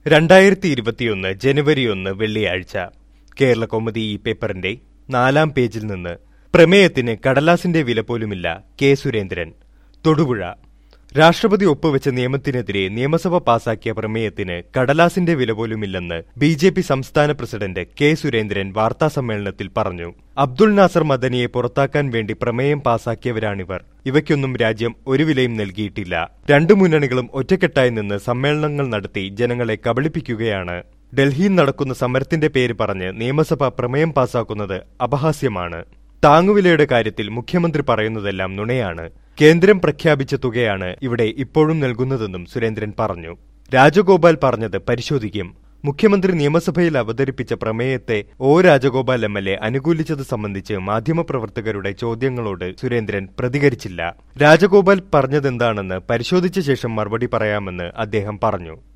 രണ്ടായിരത്തി ഇരുപത്തിയൊന്ന് ജനുവരി ഒന്ന് വെള്ളിയാഴ്ച കേരള കൗമുദി ഈ പേപ്പറിന്റെ നാലാം പേജിൽ നിന്ന് പ്രമേയത്തിന് കടലാസിന്റെ വില പോലുമില്ല കെ സുരേന്ദ്രൻ തൊടുപുഴ രാഷ്ട്രപതി ഒപ്പുവെച്ച നിയമത്തിനെതിരെ നിയമസഭ പാസാക്കിയ പ്രമേയത്തിന് കടലാസിന്റെ വില പോലുമില്ലെന്ന് ബി ജെ പി സംസ്ഥാന പ്രസിഡന്റ് കെ സുരേന്ദ്രൻ വാർത്താസമ്മേളനത്തിൽ പറഞ്ഞു അബ്ദുൾ നാസർ മദനിയെ പുറത്താക്കാൻ വേണ്ടി പ്രമേയം പാസാക്കിയവരാണിവർ ഇവയ്ക്കൊന്നും രാജ്യം ഒരു വിലയും നൽകിയിട്ടില്ല രണ്ടു മുന്നണികളും ഒറ്റക്കെട്ടായി നിന്ന് സമ്മേളനങ്ങൾ നടത്തി ജനങ്ങളെ കബളിപ്പിക്കുകയാണ് ഡൽഹിയിൽ നടക്കുന്ന സമരത്തിന്റെ പേര് പറഞ്ഞ് നിയമസഭ പ്രമേയം പാസാക്കുന്നത് അപഹാസ്യമാണ് താങ്ങുവിലയുടെ കാര്യത്തിൽ മുഖ്യമന്ത്രി പറയുന്നതെല്ലാം നുണയാണ് കേന്ദ്രം പ്രഖ്യാപിച്ച തുകയാണ് ഇവിടെ ഇപ്പോഴും നൽകുന്നതെന്നും സുരേന്ദ്രൻ പറഞ്ഞു രാജഗോപാൽ പറഞ്ഞത് പരിശോധിക്കും മുഖ്യമന്ത്രി നിയമസഭയിൽ അവതരിപ്പിച്ച പ്രമേയത്തെ O Rajagopal M L A അനുകൂലിച്ചത് സംബന്ധിച്ച് മാധ്യമപ്രവർത്തകരുടെ ചോദ്യങ്ങളോട് സുരേന്ദ്രൻ പ്രതികരിച്ചില്ല രാജഗോപാൽ പറഞ്ഞതെന്താണെന്ന് പരിശോധിച്ച ശേഷം മറുപടി പറയാമെന്ന് അദ്ദേഹം പറഞ്ഞു